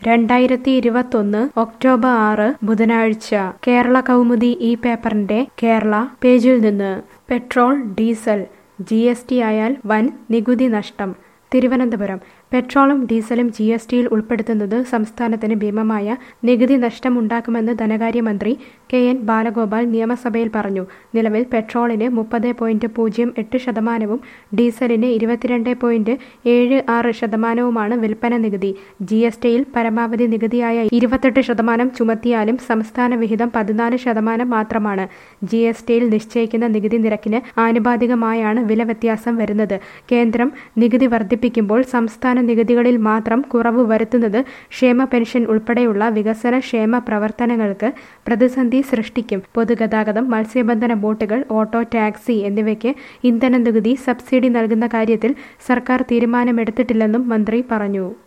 രണ്ടായിരത്തി ഇരുപത്തൊന്ന് ഒക്ടോബർ ആറ് ബുധനാഴ്ച കേരള കൗമുദി ഈ പേപ്പറിന്റെ കേരള പേജിൽ നിന്ന് petrol diesel G S T ആയാൽ വൻ നികുതി നഷ്ടം തിരുവനന്തപുരം പെട്രോളും ഡീസലും ജി എസ് ടിയിൽ ഉൾപ്പെടുത്തുന്നത് സംസ്ഥാനത്തിന് ഭീമമായ നികുതി നഷ്ടമുണ്ടാക്കുമെന്ന് ധനകാര്യമന്ത്രി കെ എൻ ബാലഗോപാൽ നിയമസഭയിൽ പറഞ്ഞു നിലവിൽ പെട്രോളിന് മുപ്പത് പോയിന്റ് പൂജ്യം എട്ട് ശതമാനവും ഡീസലിന് ഇരുപത്തിരണ്ട് പോയിന്റ് ഏഴ് ആറ് ശതമാനവുമാണ് വിൽപ്പന നികുതി ജി എസ് ടിയിൽ പരമാവധി നികുതിയായ ഇരുപത്തെട്ട് ശതമാനം ചുമത്തിയാലും സംസ്ഥാന വിഹിതം പതിനാല് ശതമാനം മാത്രമാണ് ജി എസ് ടിയിൽ നിശ്ചയിക്കുന്ന നികുതി നിരക്കിന് ആനുപാതികമായാണ് വില വ്യത്യാസം വരുന്നത് കേന്ദ്രം നികുതി വർദ്ധിപ്പിക്കുമ്പോൾ സംസ്ഥാന നികുതികളിൽ മാത്രം കുറവ് വരുത്തുന്നത് ക്ഷേമ പെൻഷൻ ഉൾപ്പെടെയുള്ള വികസന ക്ഷേമ പ്രവർത്തനങ്ങൾക്ക് പ്രതിസന്ധി സൃഷ്ടിക്കും പൊതുഗതാഗതം മത്സ്യബന്ധന ബോട്ടുകൾ ഓട്ടോ ടാക്സി എന്നിവയ്ക്ക് ഇന്ധന നികുതി സബ്സിഡി നൽകുന്ന കാര്യത്തിൽ സർക്കാർ തീരുമാനമെടുത്തിട്ടില്ലെന്നും മന്ത്രി പറഞ്ഞു